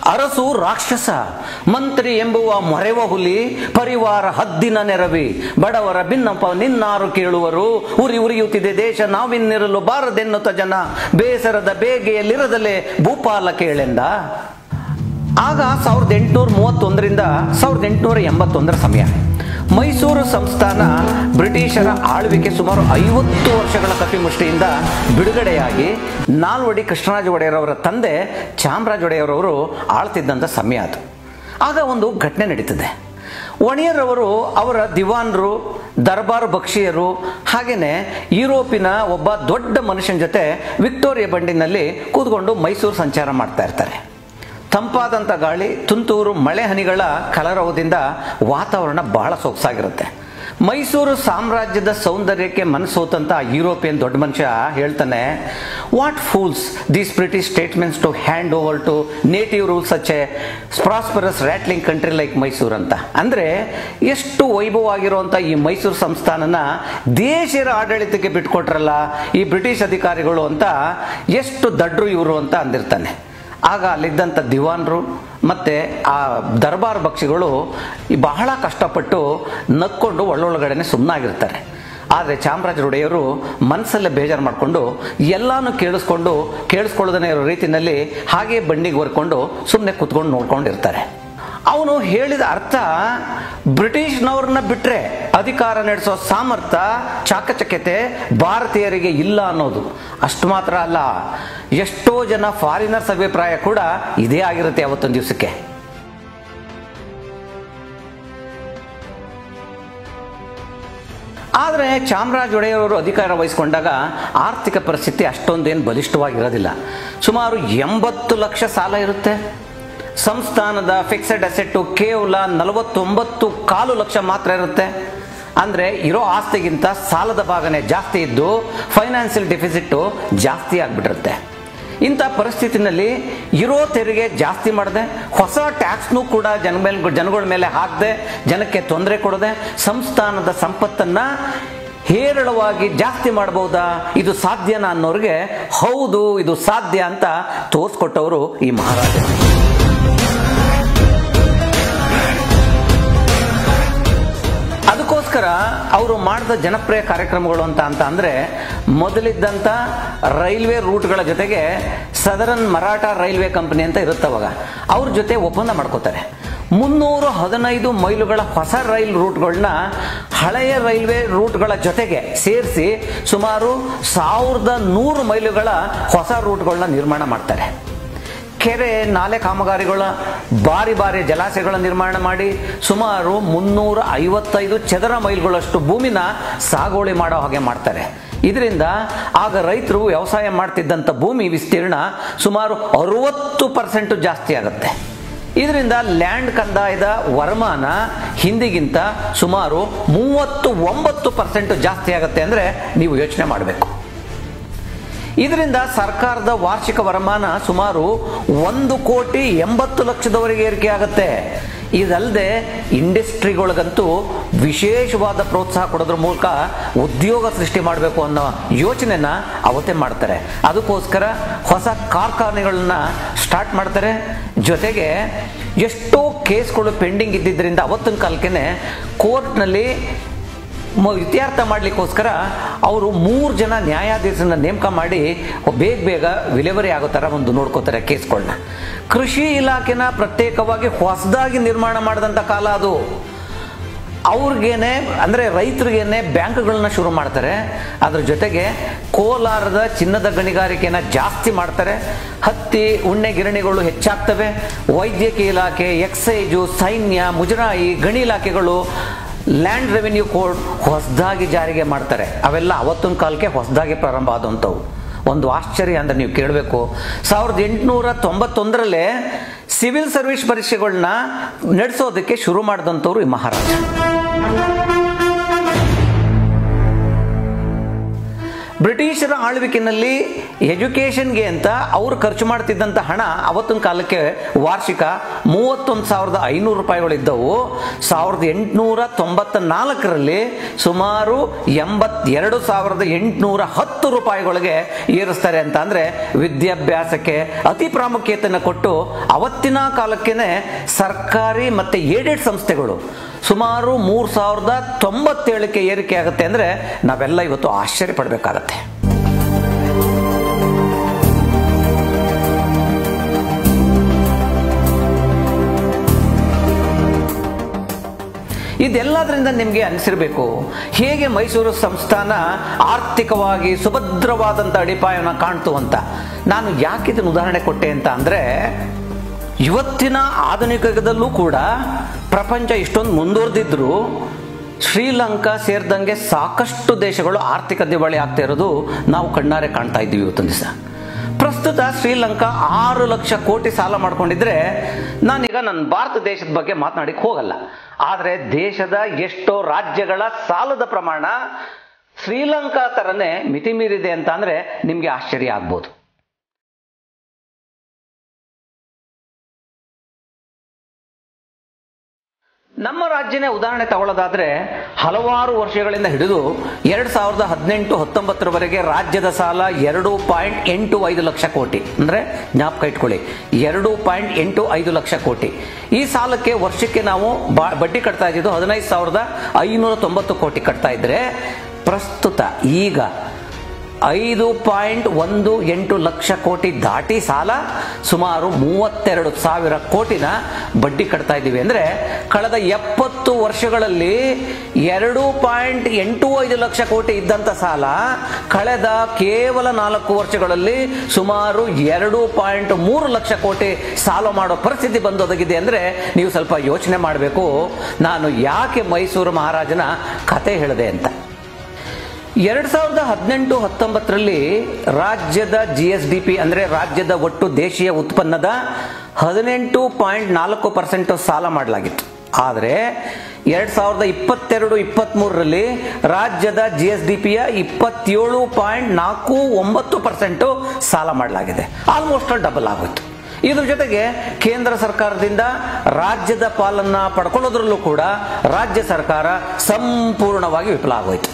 ಅರಸು ರಾಕ್ಷಸ ಮಂತ್ರಿ ಎಂಬುವ ಮೊರೆವ ಹುಲಿ ಪರಿವಾರ ಹದ್ದಿನ ನೆರವಿ ಬಡವರ ಭಿನ್ನಪ ನಿನ್ನಾರು ಕೇಳುವರು ಉರಿ ಉರಿಯುತ್ತಿದೆ ದೇಶ ನಾವಿನ್ನಿರಲು ಬಾರದೆನ್ನುತ್ತ ಜನ ಬೇಸರದ ಬೇಗೆಯಲ್ಲಿರದಲೇ ಭೂಪಾಲ ಕೇಳೆಂದ ಆಗ ಸಾವಿರದ ಎಂಟುನೂರ ಮೂವತ್ತೊಂದರಿಂದ ಸಾವಿರದ ಎಂಟುನೂರ ಎಂಬತ್ತೊಂದರ ಸಮಯ ಮೈಸೂರು ಸಂಸ್ಥಾನ ಬ್ರಿಟಿಷರ ಆಳ್ವಿಕೆ ಸುಮಾರು ಐವತ್ತು ವರ್ಷಗಳ ಕಪಿಮುಷ್ಟಿಯಿಂದ ಬಿಡುಗಡೆಯಾಗಿ ನಾಲ್ವಡಿ ಕೃಷ್ಣರಾಜ ಒಡೆಯರವರ ತಂದೆ ಚಾಮರಾಜ ಒಡೆಯರವರು ಆಳ್ತಿದ್ದಂಥ ಸಮಯ ಅದು ಆಗ ಒಂದು ಘಟನೆ ನಡೀತದೆ ಒಣಿಯರವರು ಅವರ ದಿವಾನ್ರು ದರ್ಬಾರ್ ಬಕ್ಷಿಯರು ಹಾಗೆಯೇ ಯುರೋಪಿನ ಒಬ್ಬ ದೊಡ್ಡ ಮನುಷ್ಯನ ಜೊತೆ ವಿಕ್ಟೋರಿಯಾ ಬಂಡಿನಲ್ಲಿ ಕೂತ್ಕೊಂಡು ಮೈಸೂರು ಸಂಚಾರ ಮಾಡ್ತಾ ಇರ್ತಾರೆ ತಂಪಾದಂಥ ಗಾಳಿ ತುಂತೂರು ಮಳೆ ಹನಿಗಳ ಕಲರವದಿಂದ ವಾತಾವರಣ ಬಹಳ ಸೊಗಸಾಗಿರುತ್ತೆ ಮೈಸೂರು ಸಾಮ್ರಾಜ್ಯದ ಸೌಂದರ್ಯಕ್ಕೆ ಮನಸೋತಂತ ಯುರೋಪಿಯನ್ ದೊಡ್ಡ ಮನುಷ್ಯ ಹೇಳ್ತಾನೆ what fools these British statements to hand over to native rules such a prosperous rattling country like Mysore ಅಂತ ಅಂದರೆ ಎಷ್ಟು ವೈಭವವಾಗಿರುವಂಥ ಈ ಮೈಸೂರು ಸಂಸ್ಥಾನನ ದೇಶದ ಆಡಳಿತಕ್ಕೆ ಬಿಟ್ಕೊಟ್ರಲ್ಲ ಈ ಬ್ರಿಟಿಷ್ ಅಧಿಕಾರಿಗಳು ಅಂತ ಎಷ್ಟು ದಡ್ರು ಇವರು ಅಂತ ಅಂದಿರ್ತಾನೆ ಆಗ ಅಲ್ಲಿದ್ದಂಥ ದಿವಾನ್ರು ಮತ್ತು ಆ ದರ್ಬಾರ್ ಬಕ್ಷಿಗಳು ಈ ಬಹಳ ಕಷ್ಟಪಟ್ಟು ನಕ್ಕೊಂಡು ಒಳ್ಳೊಳಗಡೆನೆ ಸುಮ್ಮನಾಗಿರ್ತಾರೆ ಆದರೆ ಚಾಮರಾಜ ಒಡೆಯರು ಮನಸ್ಸಲ್ಲೇ ಬೇಜಾರು ಮಾಡಿಕೊಂಡು ಎಲ್ಲಾನು ಕೇಳಿಸ್ಕೊಂಡು ಕೇಳಿಸ್ಕೊಳ್ಳೋದನೇ ಇರೋ ರೀತಿಯಲ್ಲಿ ಹಾಗೆ ಬಂಡಿಗೆ ಹೊರ್ಕೊಂಡು ಸುಮ್ಮನೆ ಕುತ್ಕೊಂಡು ನೋಡ್ಕೊಂಡಿರ್ತಾರೆ ಅವನು ಹೇಳಿದ ಅರ್ಥ ಬ್ರಿಟಿಷ್ನವ್ರನ್ನ ಬಿಟ್ಟರೆ ಅಧಿಕಾರ ನಡೆಸೋ ಸಾಮರ್ಥ್ಯ ಚಾಕಚಕ್ಯತೆ ಭಾರತೀಯರಿಗೆ ಇಲ್ಲ ಅನ್ನೋದು ಅಷ್ಟು ಮಾತ್ರ ಅಲ್ಲ ಎಷ್ಟೋ ಜನ ಫಾರಿನರ್ಸ್ ಅಭಿಪ್ರಾಯ ಕೂಡ ಇದೇ ಆಗಿರುತ್ತೆ ಅವತ್ತೊಂದು ದಿವಸಕ್ಕೆ ಆದರೆ ಚಾಮರಾಜ ಒಡೆಯರವರು ಅಧಿಕಾರ ವಹಿಸಿಕೊಂಡಾಗ ಆರ್ಥಿಕ ಪರಿಸ್ಥಿತಿ ಅಷ್ಟೊಂದೇನು ಬಲಿಷ್ಠವಾಗಿರೋದಿಲ್ಲ ಸುಮಾರು ಎಂಬತ್ತು ಲಕ್ಷ ಸಾಲ ಇರುತ್ತೆ ಸಂಸ್ಥಾನದ ಫಿಕ್ಸೆಡ್ ಅಸೆಟ್ಟು ಕೇವಲ ನಲವತ್ತೊಂಬತ್ತು ಕಾಲು ಲಕ್ಷ ಮಾತ್ರ ಇರುತ್ತೆ ಅಂದರೆ ಇರೋ ಆಸ್ತಿಗಿಂತ ಸಾಲದ ಭಾಗನೇ ಜಾಸ್ತಿ ಇದ್ದು ಫೈನಾನ್ಷಿಯಲ್ ಡೆಫಿಸಿಟ್ಟು ಜಾಸ್ತಿ ಆಗಿಬಿಟ್ಟಿರುತ್ತೆ ಇಂಥ ಪರಿಸ್ಥಿತಿನಲ್ಲಿ ಇರೋ ತೆರಿಗೆ ಜಾಸ್ತಿ ಮಾಡದೆ ಹೊಸ ಟ್ಯಾಕ್ಸ್ನೂ ಕೂಡ ಜನ ಮೇಲೆ ಜನಗಳ ಮೇಲೆ ಹಾಕದೆ ಜನಕ್ಕೆ ತೊಂದರೆ ಕೊಡದೆ ಸಂಸ್ಥಾನದ ಸಂಪತ್ತನ್ನು ಹೇರಳವಾಗಿ ಜಾಸ್ತಿ ಮಾಡಬಹುದಾ ಇದು ಸಾಧ್ಯನಾ ಅನ್ನೋರಿಗೆ ಹೌದು ಇದು ಸಾಧ್ಯ ಅಂತ ತೋರಿಸ್ಕೊಟ್ಟವರು ಈ ಮಹಾರಾಜರು ಅದಕ್ಕೋಸ್ಕರ ಅವರು ಮಾಡಿದ ಜನಪ್ರಿಯ ಕಾರ್ಯಕ್ರಮಗಳು ಅಂತ ಅಂತ ಅಂದರೆ ಮೊದಲಿದ್ದಂಥ ರೈಲ್ವೆ ರೂಟ್ಗಳ ಜೊತೆಗೆ ಸದರನ್ ಮರಾಠ ರೈಲ್ವೆ ಕಂಪನಿ ಅಂತ ಇರುತ್ತೆ ಅವಾಗ ಅವ್ರ ಜೊತೆ ಒಪ್ಪಂದ ಮಾಡ್ಕೋತಾರೆ ಮುನ್ನೂರು ಹದಿನೈದು ಮೈಲುಗಳ ಹೊಸ ರೈಲ್ ರೂಟ್ಗಳನ್ನ ಹಳೆಯ ರೈಲ್ವೆ ರೂಟ್ಗಳ ಜೊತೆಗೆ ಸೇರಿಸಿ ಸುಮಾರು ಸಾವಿರದ ನೂರು ಮೈಲುಗಳ ಹೊಸ ರೂಟ್ಗಳನ್ನ ನಿರ್ಮಾಣ ಮಾಡ್ತಾರೆ ಕೆರೆ ನಾಲೆ ಕಾಮಗಾರಿಗಳ ಬಾರಿ ಬಾರಿ ಜಲಾಶಯಗಳ ನಿರ್ಮಾಣ ಮಾಡಿ ಸುಮಾರು ಮುನ್ನೂರ ಐವತ್ತೈದು ಚದರ ಮೈಲ್ಗಳಷ್ಟು ಭೂಮಿನ ಸಾಗುವಳಿ ಮಾಡೋ ಹಾಗೆ ಮಾಡ್ತಾರೆ ಇದರಿಂದ ಆಗ ರೈತರು ವ್ಯವಸಾಯ ಮಾಡ್ತಿದ್ದಂಥ ಭೂಮಿ ವಿಸ್ತೀರ್ಣ ಸುಮಾರು ಅರುವತ್ತು ಪರ್ಸೆಂಟು ಜಾಸ್ತಿ ಆಗುತ್ತೆ ಇದರಿಂದ ಲ್ಯಾಂಡ್ ಕಂದಾಯದ ವರಮಾನ ಹಿಂದಿಗಿಂತ ಸುಮಾರು ಮೂವತ್ತು ಒಂಬತ್ತು ಪರ್ಸೆಂಟ್ ಜಾಸ್ತಿ ಆಗುತ್ತೆ ಅಂದರೆ ನೀವು ಯೋಚನೆ ಮಾಡಬೇಕು ಇದರಿಂದ ಸರ್ಕಾರದ ವಾರ್ಷಿಕ ವರಮಾನ ಸುಮಾರು ಒಂದು ಕೋಟಿ ಎಂಬತ್ತು ಲಕ್ಷದವರೆಗೆ ಏರಿಕೆ ಆಗುತ್ತೆ ಇದಲ್ಲದೆ ಇಂಡಸ್ಟ್ರಿಗಳಿಗಂತೂ ವಿಶೇಷವಾದ ಪ್ರೋತ್ಸಾಹ ಕೊಡೋದ್ರ ಮೂಲಕ ಉದ್ಯೋಗ ಸೃಷ್ಟಿ ಮಾಡಬೇಕು ಅನ್ನೋ ಯೋಚನೆನ ಅವತ್ತೇ ಮಾಡ್ತಾರೆ ಅದಕ್ಕೋಸ್ಕರ ಹೊಸ ಕಾರ್ಖಾನೆಗಳನ್ನ ಸ್ಟಾರ್ಟ್ ಮಾಡ್ತಾರೆ ಜೊತೆಗೆ ಎಷ್ಟೋ ಕೇಸ್ಗಳು ಪೆಂಡಿಂಗ್ ಇದ್ದಿದ್ದರಿಂದ ಅವತ್ತಿನ ಕಾಲಕ್ಕೆ ಕೋರ್ಟ್ನಲ್ಲಿ ಮ- ಇತ್ಯರ್ಥ ಮಾಡಲಿಕ್ಕೋಸ್ಕರ ಅವರು ಮೂರು ಜನ ನ್ಯಾಯಾಧೀಶರನ್ನ ನೇಮಕ ಮಾಡಿ ಬೇಗ ಬೇಗ ವಿಲೇವರಿ ಆಗೋ ಥರ ಒಂದು ನೋಡ್ಕೋತಾರೆ ಕೇಸ್ಗಳನ್ನ ಕೃಷಿ ಇಲಾಖೆನ ಪ್ರತ್ಯೇಕವಾಗಿ ಹೊಸದಾಗಿ ನಿರ್ಮಾಣ ಮಾಡಿದಂಥ ಕಾಲ ಅದು ಅವ್ರಿಗೇನೆ ಅಂದರೆ ರೈತರಿಗೇನೆ ಬ್ಯಾಂಕ್ಗಳನ್ನ ಶುರು ಮಾಡ್ತಾರೆ ಅದ್ರ ಜೊತೆಗೆ ಕೋಲಾರದ ಚಿನ್ನದ ಗಣಿಗಾರಿಕೆನ ಜಾಸ್ತಿ ಮಾಡ್ತಾರೆ ಹತ್ತಿ ಉಣ್ಣೆ ಗಿರಣಿಗಳು ಹೆಚ್ಚಾಗ್ತವೆ ವೈದ್ಯಕೀಯ ಇಲಾಖೆ ಎಕ್ಸೈಜು ಸೈನ್ಯ ಮುಜರಾಯಿ ಗಣಿ ಇಲಾಖೆಗಳು ಲ್ಯಾಂಡ್ ರೆವಿನ್ಯೂ ಕೋಡ್ ಹೊಸದಾಗಿ ಜಾರಿಗೆ ಮಾಡ್ತಾರೆ ಅವೆಲ್ಲ ಅವತ್ತಿನ ಕಾಲಕ್ಕೆ ಹೊಸದಾಗಿ ಪ್ರಾರಂಭ ಆದಂಥವು ಒಂದು ಆಶ್ಚರ್ಯ ಅಂದ್ರೆ ನೀವು ಕೇಳಬೇಕು ಸಾವಿರದ ಎಂಟುನೂರ ತೊಂಬತ್ತೊಂದರಲ್ಲೇ ಸಿವಿಲ್ ಸರ್ವಿಸ್ ಪರೀಕ್ಷೆಗಳನ್ನ ನಡೆಸೋದಕ್ಕೆ ಶುರು ಮಾಡಿದಂಥವ್ರು ಈ ಮಹಾರಾಜ ಬ್ರಿಟಿಷರ ಆಳ್ವಿಕೆಯಲ್ಲಿ ಎಜುಕೇಷನ್ಗೆ ಅಂತ ಅವರು ಖರ್ಚು ಮಾಡ್ತಿದ್ದಂಥ ಹಣ ಅವತ್ತಿನ ಕಾಲಕ್ಕೆ ವಾರ್ಷಿಕ ಮೂವತ್ತೊಂದು ಸಾವಿರದ ಐನೂರು ರೂಪಾಯಿಗಳಿದ್ದವು ಸಾವಿರದ ಎಂಟುನೂರ ತೊಂಬತ್ತ ನಾಲ್ಕರಲ್ಲಿ ಸುಮಾರು ಎಂಬತ್ತೆರಡು ಸಾವಿರದ ಎಂಟುನೂರ ಹತ್ತು ರೂಪಾಯಿಗಳಿಗೆ ಏರಿಸ್ತಾರೆ ಅಂತ ಅಂದ್ರೆ ವಿದ್ಯಾಭ್ಯಾಸಕ್ಕೆ ಅತಿ ಪ್ರಾಮುಖ್ಯತೆಯನ್ನು ಕೊಟ್ಟು ಅವತ್ತಿನ ಕಾಲಕ್ಕೇನೆ ಸರ್ಕಾರಿ ಮತ್ತೆ ಏಡೆಡ್ ಸಂಸ್ಥೆಗಳು ಸುಮಾರು ಮೂರು ಸಾವಿರದ ತೊಂಬತ್ತೇಳಕ್ಕೆ ಏರಿಕೆ ಆಗುತ್ತೆ ಅಂದರೆ ನಾವೆಲ್ಲ ಇವತ್ತು ಆಶ್ಚರ್ಯ ಪಡಬೇಕಾಗತ್ತೆ ಇದೆಲ್ಲದರಿಂದ ನಿಮಗೆ ಅನಿಸಿರಬೇಕು ಹೇಗೆ ಮೈಸೂರು ಸಂಸ್ಥಾನ ಆರ್ಥಿಕವಾಗಿ ಸುಭದ್ರವಾದಂಥ ಅಡಿಪಾಯವನ್ನು ಕಾಣ್ತು ಅಂತ ನಾನು ಯಾಕೆ ಇದನ್ನು ಉದಾಹರಣೆ ಕೊಟ್ಟೆ ಅಂತ ಅಂದರೆ ಇವತ್ತಿನ ಆಧುನಿಕ ಯುಗದಲ್ಲೂ ಕೂಡ ಪ್ರಪಂಚ ಇಷ್ಟೊಂದು ಮುಂದುವರೆದಿದ್ರು ಶ್ರೀಲಂಕಾ ಸೇರಿದಂಗೆ ಸಾಕಷ್ಟು ದೇಶಗಳು ಆರ್ಥಿಕ ದಿವಾಳಿ ಆಗ್ತಾ ಇರೋದು ನಾವು ಕಣ್ಣಾರೆ ಕಾಣ್ತಾ ಇದ್ದೀವಿ ಇವತ್ತೊಂದು ದಿವಸ ಪ್ರಸ್ತುತ ಶ್ರೀಲಂಕಾ ಆರು ಲಕ್ಷ ಕೋಟಿ ಸಾಲ ಮಾಡ್ಕೊಂಡಿದ್ರೆ ನಾನೀಗ ನನ್ನ ಭಾರತ ದೇಶದ ಬಗ್ಗೆ ಮಾತನಾಡಿಕ್ ಹೋಗಲ್ಲ ಆದರೆ ದೇಶದ ಎಷ್ಟೋ ರಾಜ್ಯಗಳ ಸಾಲದ ಪ್ರಮಾಣ ಶ್ರೀಲಂಕಾ ತರನೇ ಮಿತಿ ಮೀರಿದೆ ಅಂತ ಅಂದ್ರೆ ನಿಮ್ಗೆ ಆಶ್ಚರ್ಯ ಆಗ್ಬೋದು ನಮ್ಮ ರಾಜ್ಯನೇ ಉದಾಹರಣೆ ತಗೊಳ್ಳೋದಾದ್ರೆ ಹಲವಾರು ವರ್ಷಗಳಿಂದ ಹಿಡಿದು ಎರಡ್ ಸಾವಿರದ ಹದಿನೆಂಟು ಹತ್ತೊಂಬತ್ತರವರೆಗೆ ರಾಜ್ಯದ ಸಾಲ ಎರಡು ಪಾಯಿಂಟ್ ಎಂಟು ಐದು ಲಕ್ಷ ಕೋಟಿ ಅಂದ್ರೆ ಜ್ಞಾಪಕ ಇಟ್ಕೊಳ್ಳಿ ಎರಡು ಪಾಯಿಂಟ್ ಎಂಟು ಐದು ಲಕ್ಷ ಕೋಟಿ ಈ ಸಾಲಕ್ಕೆ ವರ್ಷಕ್ಕೆ ನಾವು ಬಾ- ಬಡ್ಡಿ ಕಟ್ತಾ ಇದ್ದಿದ್ದು ಹದಿನೈದು ಸಾವಿರದ ಐನೂರ ತೊಂಬತ್ತು ಕೋಟಿ ಕಟ್ತಾ ಇದ್ರೆ ಪ್ರಸ್ತುತ ಈಗ ಐದು ಪಾಯಿಂಟ್ ಒಂದು ಎಂಟು ಲಕ್ಷ ಕೋಟಿ ದಾಟಿ ಸಾಲ ಸುಮಾರು ಮೂವತ್ತೆರಡು ಸಾವಿರ ಕೋಟಿನ ಬಡ್ಡಿ ಕಟ್ತಾ ಇದ್ದೀವಿ ಅಂದ್ರೆ ಕಳೆದ ಎಪ್ಪತ್ತು ವರ್ಷಗಳಲ್ಲಿ ಎರಡು ಪಾಯಿಂಟ್ ಎಂಟು ಐದು ಲಕ್ಷ ಕೋಟಿ ಇದ್ದಂತ ಸಾಲ ಕಳೆದ ಕೇವಲ ನಾಲ್ಕು ವರ್ಷಗಳಲ್ಲಿ ಸುಮಾರು ಎರಡು ಪಾಯಿಂಟ್ ಮೂರು ಲಕ್ಷ ಕೋಟಿ ಸಾಲ ಮಾಡೋ ಪರಿಸ್ಥಿತಿ ಬಂದೊದಗಿದೆ ಅಂದ್ರೆ ನೀವು ಸ್ವಲ್ಪ ಯೋಚನೆ ಮಾಡಬೇಕು ನಾನು ಯಾಕೆ ಮೈಸೂರು ಮಹಾರಾಜನ ಕತೆ ಹೇಳಿದೆ ಅಂತ ಎರಡ್ ಸಾವಿರದ ಹದಿನೆಂಟು ಹತ್ತೊಂಬತ್ತರಲ್ಲಿ ರಾಜ್ಯದ ಜಿ ಎಸ್ ಡಿ ಪಿ ಅಂದ್ರೆ ರಾಜ್ಯದ ಒಟ್ಟು ದೇಶೀಯ ಉತ್ಪನ್ನದ ಹದಿನೆಂಟು ಪಾಯಿಂಟ್ ನಾಲ್ಕು ಪರ್ಸೆಂಟ್ ಸಾಲ ಮಾಡಲಾಗಿತ್ತು ಆದರೆ ಎರಡ್ ಸಾವಿರದ ಇಪ್ಪತ್ತೆರಡು ಇಪ್ಪತ್ತ್ ಮೂರರಲ್ಲಿ ರಾಜ್ಯದ ಜಿ ಎಸ್ ಡಿ ಪಿಯ ಇಪ್ಪತ್ತೇಳು ಪಾಯಿಂಟ್ ನಾಲ್ಕು ಒಂಬತ್ತು ಪರ್ಸೆಂಟ್ ಸಾಲ ಮಾಡಲಾಗಿದೆ ಆಲ್ಮೋಸ್ಟ್ ಡಬಲ್ ಆಗೋಯ್ತು ಇದ್ರ ಜೊತೆಗೆ ಕೇಂದ್ರ ಸರ್ಕಾರದಿಂದ ರಾಜ್ಯದ ಪಾಲನ್ನ ಪಡ್ಕೊಳ್ಳೋದ್ರಲ್ಲೂ ಕೂಡ ರಾಜ್ಯ ಸರ್ಕಾರ ಸಂಪೂರ್ಣವಾಗಿ ವಿಫಲ ಆಗೋಯ್ತು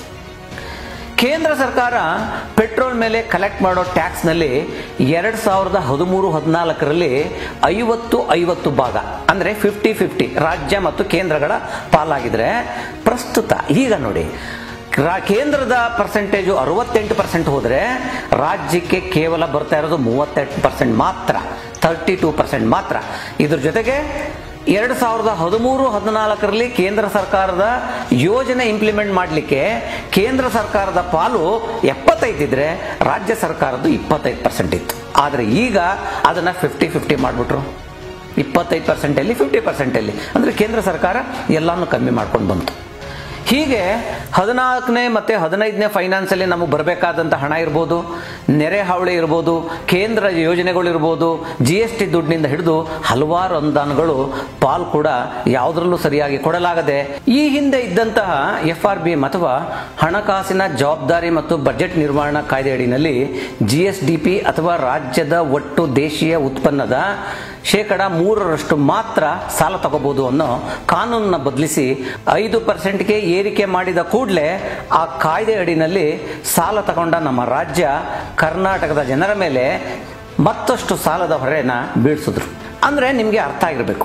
ಕೇಂದ್ರ ಸರ್ಕಾರ ಪೆಟ್ರೋಲ್ ಮೇಲೆ ಕಲೆಕ್ಟ್ ಮಾಡೋ ಟ್ಯಾಕ್ಸ್ನಲ್ಲಿ ಎರಡ್ ಸಾವಿರದ ಹದಿಮೂರು ಹದಿನಾಲ್ಕರಲ್ಲಿ ಐವತ್ತು ಐವತ್ತು ಭಾಗ ಅಂದ್ರೆ ಫಿಫ್ಟಿ ಫಿಫ್ಟಿ ರಾಜ್ಯ ಮತ್ತು ಕೇಂದ್ರಗಳ ಪಾಲಾಗಿದ್ರೆ ಪ್ರಸ್ತುತ ಈಗ ನೋಡಿ ರಾ- ಕೇಂದ್ರದ ಪರ್ಸೆಂಟೇಜು ಅರವತ್ತೆಂಟು ಪರ್ಸೆಂಟ್ ಹೋದ್ರೆ ರಾಜ್ಯಕ್ಕೆ ಕೇವಲ ಬರ್ತಾ ಇರೋದು ಮೂವತ್ತೆಂಟು ಪರ್ಸೆಂಟ್ ಮಾತ್ರ ತರ್ಟಿ ಟೂ ಪರ್ಸೆಂಟ್ ಮಾತ್ರ ಇದ್ರ ಜೊತೆಗೆ ಎರಡು ಸಾವಿರದ ಹದಿಮೂರು ಹದಿನಾಲ್ಕರಲ್ಲಿ ಕೇಂದ್ರ ಸರ್ಕಾರದ ಯೋಜನೆ ಇಂಪ್ಲಿಮೆಂಟ್ ಮಾಡಲಿಕ್ಕೆ ಕೇಂದ್ರ ಸರ್ಕಾರದ ಪಾಲು ಎಪ್ಪತ್ತೈದಿದ್ರೆ ರಾಜ್ಯ ಸರ್ಕಾರದ್ದು ಇಪ್ಪತ್ತೈದು ಪರ್ಸೆಂಟ್ ಇತ್ತು ಆದರೆ ಈಗ ಅದನ್ನ ಫಿಫ್ಟಿ ಫಿಫ್ಟಿ ಮಾಡಿಬಿಟ್ರು ಇಪ್ಪತ್ತೈದು ಪರ್ಸೆಂಟಲ್ಲಿ ಫಿಫ್ಟಿ ಪರ್ಸೆಂಟಲ್ಲಿ ಅಂದರೆ ಕೇಂದ್ರ ಸರ್ಕಾರ ಎಲ್ಲಾನು ಕಮ್ಮಿ ಮಾಡ್ಕೊಂಡು ಬಂತು ಹೀಗೆ ಹದಿನಾಲ್ಕನೇ ಮತ್ತೆ ಹದಿನೈದನೇ ಫೈನಾನ್ಸ್ ಅಲ್ಲಿ ನಮಗೆ ಬರಬೇಕಾದಂಥ ಹಣ ಇರ್ಬೋದು ನೆರೆ ಹಾವಳಿ ಇರ್ಬೋದು ಕೇಂದ್ರ ಯೋಜನೆಗಳು ಇರ್ಬೋದು ಜಿ ಎಸ್ ಟಿ ದುಡ್ಡಿನಿಂದ ಹಿಡಿದು ಹಲವಾರು ಅನುದಾನಗಳು ಪಾಲ್ ಕೂಡ ಯಾವುದರಲ್ಲೂ ಸರಿಯಾಗಿ ಕೊಡಲಾಗದೆ ಈ ಹಿಂದೆ ಇದ್ದಂತಹ ಎಫ್ ಆರ್ ಬಿ ಅಥವಾ ಹಣಕಾಸಿನ ಜವಾಬ್ದಾರಿ ಮತ್ತು ಬಜೆಟ್ ನಿರ್ವಹಣಾ ಕಾಯ್ದೆ ಅಡಿನಲ್ಲಿ ಜಿ ಎಸ್ ಡಿ ಪಿ ಅಥವಾ ರಾಜ್ಯದ ಒಟ್ಟು ದೇಶೀಯ ಉತ್ಪನ್ನದ ಶೇಕಡ ಮೂರರಷ್ಟು ಮಾತ್ರ ಸಾಲ ತಗೋಬಹುದು ಅನ್ನೋ ಕಾನೂನನ್ನ ಬದಲಿಸಿ ಐದು ಪರ್ಸೆಂಟ್ಗೆ ಏರಿಕೆ ಮಾಡಿದ ಕೂಡಲೇ ಆ ಕಾಯ್ದೆ ಅಡಿನಲ್ಲಿ ಸಾಲ ತಗೊಂಡ ನಮ್ಮ ರಾಜ್ಯ ಕರ್ನಾಟಕದ ಜನರ ಮೇಲೆ ಮತ್ತಷ್ಟು ಸಾಲದ ಹೊರೆನ ಬೀಳ್ಸಿದ್ರು ಅಂದ್ರೆ ನಿಮಗೆ ಅರ್ಥ ಆಗಿರಬೇಕು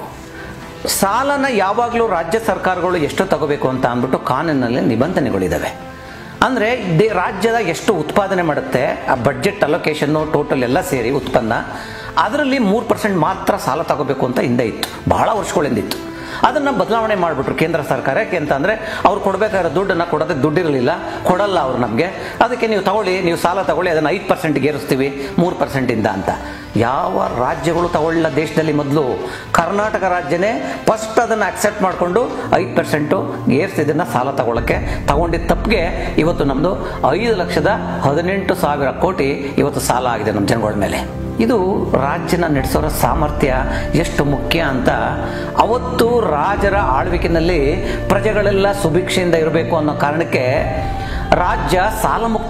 ಸಾಲನ ಯಾವಾಗಲೂ ರಾಜ್ಯ ಸರ್ಕಾರಗಳು ಎಷ್ಟು ತಗೋಬೇಕು ಅಂತ ಅಂದ್ಬಿಟ್ಟು ಕಾನೂನಿನಲ್ಲಿ ನಿಬಂಧನೆಗಳಿದ್ದಾವೆ ಅಂದರೆ ದೇ ರಾಜ್ಯದ ಎಷ್ಟು ಉತ್ಪಾದನೆ ಮಾಡುತ್ತೆ ಆ ಬಡ್ಜೆಟ್ ಅಲೊಕೇಶನ್ನು ಟೋಟಲ್ ಎಲ್ಲ ಸೇರಿ ಉತ್ಪನ್ನ ಅದರಲ್ಲಿ ಮೂರು ಪರ್ಸೆಂಟ್ ಮಾತ್ರ ಸಾಲ ತಗೋಬೇಕು ಅಂತ ಹಿಂದೆ ಇತ್ತು ಬಹಳ ವರ್ಷಗಳಿಂದ ಇತ್ತು ಅದನ್ನ ಬದಲಾವಣೆ ಮಾಡಿಬಿಟ್ರು ಕೇಂದ್ರ ಸರ್ಕಾರ ಯಾಕೆ ಅಂತಂದ್ರೆ ಅವ್ರು ಕೊಡಬೇಕಾಗಿರೋ ದುಡ್ಡನ್ನ ಕೊಡೋದಕ್ಕೆ ದುಡ್ಡಿರಲಿಲ್ಲ ಕೊಡಲ್ಲ ಅವ್ರು ನಮಗೆ ಅದಕ್ಕೆ ನೀವು ತಗೊಳ್ಳಿ ನೀವು ಸಾಲ ತಗೊಳ್ಳಿ ಅದನ್ನು ಐದು ಪರ್ಸೆಂಟ್ಗೆ ಏರಿಸ್ತೀವಿ ಮೂರು ಪರ್ಸೆಂಟಿಂದ ಅಂತ ಯಾವ ರಾಜ್ಯಗಳು ತಗೊಳ್ಳ ದೇಶದಲ್ಲಿ ಮೊದಲು ಕರ್ನಾಟಕ ರಾಜ್ಯನೇ ಫಸ್ಟ್ ಅದನ್ನು ಅಕ್ಸೆಪ್ಟ್ ಮಾಡಿಕೊಂಡು ಐದು ಪರ್ಸೆಂಟು ಏರ್ಸಿದ್ದನ್ನ ಸಾಲ ತಗೊಳ್ಳೋಕ್ಕೆ ತಗೊಂಡಿದ್ದ ತಪ್ಪಿಗೆ ಇವತ್ತು ನಮ್ಮದು ಐದು ಲಕ್ಷದ ಹದಿನೆಂಟು ಸಾವಿರ ಕೋಟಿ ಇವತ್ತು ಸಾಲ ಆಗಿದೆ ನಮ್ಮ ಜನಗಳ ಮೇಲೆ ಇದು ರಾಜ್ಯನ ನಡೆಸೋರ ಸಾಮರ್ಥ್ಯ ಎಷ್ಟು ಮುಖ್ಯ ಅಂತ ಅವತ್ತು ರಾಜರ ಆಳ್ವಿಕೆಯಲ್ಲಿ ಪ್ರಜೆಗಳೆಲ್ಲ ಸುಭಿಕ್ಷೆಯಿಂದ ಇರಬೇಕು ಅನ್ನೋ ಕಾರಣಕ್ಕೆ ರಾಜ್ಯ ಸಾಲಮುಕ್ತ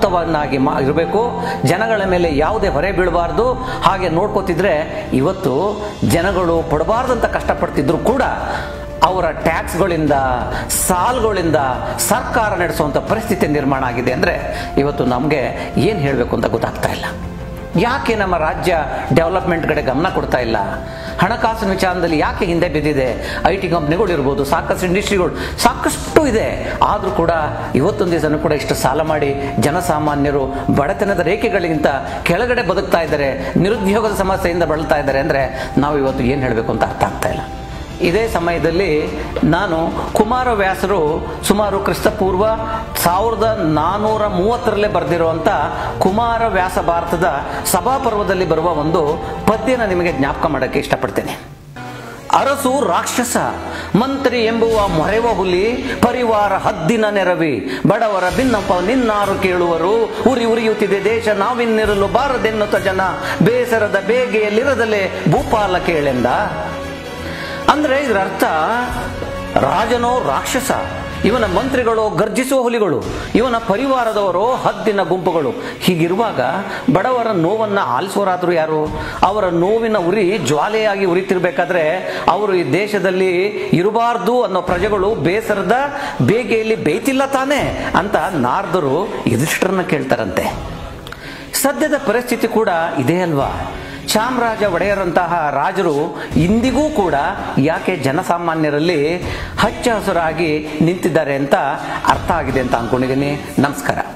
ಮುಕ್ತವನ್ನಾಗಿ ಮಾ ಇರಬೇಕು ಜನಗಳ ಮೇಲೆ ಯಾವುದೇ ಹೊರೆ ಬೀಳಬಾರ್ದು ಹಾಗೆ ನೋಡ್ಕೋತಿದ್ರೆ ಇವತ್ತು ಜನಗಳು ಪಡಬಾರ್ದಂತ ಕಷ್ಟಪಡ್ತಿದ್ರು ಕೂಡ ಅವರ ಟ್ಯಾಕ್ಸ್ಗಳಿಂದ ಸಾಲ್ಗಳಿಂದ ಸರ್ಕಾರ ನಡೆಸುವಂಥ ಪರಿಸ್ಥಿತಿ ನಿರ್ಮಾಣ ಆಗಿದೆ ಅಂದರೆ ಇವತ್ತು ನಮಗೆ ಏನು ಹೇಳಬೇಕು ಅಂತ ಗೊತ್ತಾಗ್ತಾ ಇಲ್ಲ ಯಾಕೆ ನಮ್ಮ ರಾಜ್ಯ ಡೆವಲಪ್ಮೆಂಟ್ ಕಡೆ ಗಮನ ಕೊಡ್ತಾ ಇಲ್ಲ ಹಣಕಾಸಿನ ವಿಚಾರದಲ್ಲಿ ಯಾಕೆ ಹಿಂದೆ ಬಿದ್ದಿದೆ ಐ ಟಿ ಕಂಪ್ನಿಗಳು ಇರ್ಬೋದು ಸಾಕಷ್ಟು ಇಂಡಸ್ಟ್ರಿಗಳು ಸಾಕಷ್ಟು ಇದೆ ಆದರೂ ಕೂಡ ಇವತ್ತೊಂದು ದಿವಸನೂ ಕೂಡ ಇಷ್ಟು ಸಾಲ ಮಾಡಿ ಜನಸಾಮಾನ್ಯರು ಬಡತನದ ರೇಖೆಗಳಿಗಿಂತ ಕೆಳಗಡೆ ಬದುಕ್ತಾ ಇದ್ದಾರೆ ನಿರುದ್ಯೋಗದ ಸಮಸ್ಯೆಯಿಂದ ಬಳಲ್ತಾ ಇದ್ದಾರೆ ಅಂದರೆ ನಾವು ಇವತ್ತು ಏನು ಹೇಳಬೇಕು ಅಂತ ಅರ್ಥ ಆಗ್ತಾ ಇಲ್ಲ ಇದೇ ಸಮಯದಲ್ಲಿ ನಾನು ಕುಮಾರವ್ಯಾಸರು ಸುಮಾರು ಕ್ರಿಸ್ತಪೂರ್ವ ಸಾವಿರದ ನಾನ್ನೂರ ಮೂವತ್ತರಲ್ಲೇ ಬರೆದಿರುವಂಥ ಕುಮಾರವ್ಯಾಸ ಭಾರತದ ಸಭಾಪರ್ವದಲ್ಲಿ ಬರುವ ಒಂದು ಪದ್ಯನ ನಿಮಗೆ ಜ್ಞಾಪಕ ಮಾಡೋಕ್ಕೆ ಇಷ್ಟಪಡ್ತೇನೆ ಅರಸು ರಾಕ್ಷಸ ಮಂತ್ರಿ ಎಂಬುವ ಮೊರೆವ ಹುಲಿ ಪರಿವಾರ ಹದ್ದಿನ ನೆರವಿ ಬಡವರ ಭಿನ್ನಪ ನಿನ್ನಾರು ಕೇಳುವರು ಉರಿ ಉರಿಯುತ್ತಿದೆ ದೇಶ ನಾವಿನ್ನಿರಲು ಬಾರದೆನ್ನುತ್ತ ಜನ ಬೇಸರದ ಬೇಗೆಯಲ್ಲಿರದಲೇ ಭೂಪಾಲ ಕೇಳೆಂದ ಅಂದ್ರೆ ಇದರ ಅರ್ಥ ರಾಜನೋ ರಾಕ್ಷಸ ಇವನ ಮಂತ್ರಿಗಳು ಗರ್ಜಿಸುವ ಹುಲಿಗಳು ಇವನ ಪರಿವಾರದವರು ಹದ್ದಿನ ಗುಂಪುಗಳು ಹೀಗಿರುವಾಗ ಬಡವರ ನೋವನ್ನ ಆಲಿಸುವರಾದ್ರು ಯಾರು ಅವರ ನೋವಿನ ಉರಿ ಜ್ವಾಲೆಯಾಗಿ ಉರಿತಿರ್ಬೇಕಾದ್ರೆ ಅವರು ಈ ದೇಶದಲ್ಲಿ ಇರಬಾರ್ದು ಅನ್ನೋ ಪ್ರಜೆಗಳು ಬೇಸರದ ಬೇಗೆಯಲ್ಲಿ ಬೇಯ್ತಿಲ್ಲ ತಾನೇ ಅಂತ ನಾರ್ದರು ಯುಧಿಷ್ಠರನ್ನ ಕೇಳ್ತಾರಂತೆ ಸದ್ಯದ ಪರಿಸ್ಥಿತಿ ಕೂಡ ಇದೇ ಅಲ್ವಾ ಚಾಮರಾಜ ಒಡೆಯರಂತಹ ರಾಜರು ಇಂದಿಗೂ ಕೂಡ ಯಾಕೆ ಜನಸಾಮಾನ್ಯರಲ್ಲಿ ಹಚ್ಚ ಹಸುರಾಗಿ ನಿಂತಿದ್ದಾರೆ ಅಂತ ಅರ್ಥ ಆಗಿದೆ ಅಂತ ಅನ್ಕೊಂಡಿದ್ದೀನಿ ನಮಸ್ಕಾರ